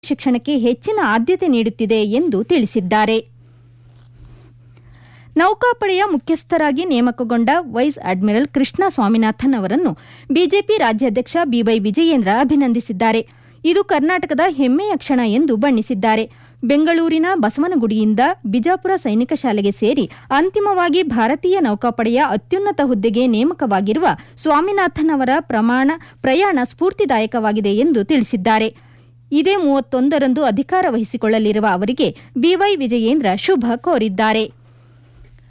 ಶಿಕ್ಷಣಕ್ಕೆ ಹೆಚ್ಚಿನ ಆದ್ಯತೆ ನೀಡುತ್ತಿದೆ ಎಂದು ತಿಳಿಸಿದ್ದಾರೆ ನೌಕಾಪಡೆಯ ಮುಖ್ಯಸ್ಥರಾಗಿ ನೇಮಕಗೊಂಡ ವೈಸ್ ಅಡ್ಮಿರಲ್ ಕೃಷ್ಣ ಸ್ವಾಮಿನಾಥನ್ ಅವರನ್ನು ಬಿಜೆಪಿ ರಾಜ್ಯಾಧ್ಯಕ್ಷ ಬಿವೈ ವಿಜಯೇಂದ್ರ ಅಭಿನಂದಿಸಿದ್ದಾರೆ ಇದು ಕರ್ನಾಟಕದ ಹೆಮ್ಮೆಯ ಕ್ಷಣ ಎಂದು ಬಣ್ಣಿಸಿದ್ದಾರೆ ಬೆಂಗಳೂರಿನ ಬಸವನಗುಡಿಯಿಂದ ಬಿಜಾಪುರ ಸೈನಿಕ ಶಾಲೆಗೆ ಸೇರಿ ಅಂತಿಮವಾಗಿ ಭಾರತೀಯ ನೌಕಾಪಡೆಯ ಅತ್ಯುನ್ನತ ಹುದ್ದೆಗೆ ನೇಮಕವಾಗಿರುವ ಸ್ವಾಮಿನಾಥನ್ ಅವರ ಪ್ರಮಾಣ ಪ್ರಯಾಣ ಸ್ಫೂರ್ತಿದಾಯಕವಾಗಿದೆ ಎಂದು ತಿಳಿಸಿದ್ದಾರೆ ಇದೇ ಮೂವತ್ತೊಂದರಂದು ಅಧಿಕಾರ ವಹಿಸಿಕೊಳ್ಳಲಿರುವ ಅವರಿಗೆ ಬಿವೈ ವಿಜಯೇಂದ್ರ ಶುಭ ಕೋರಿದ್ದಾರೆ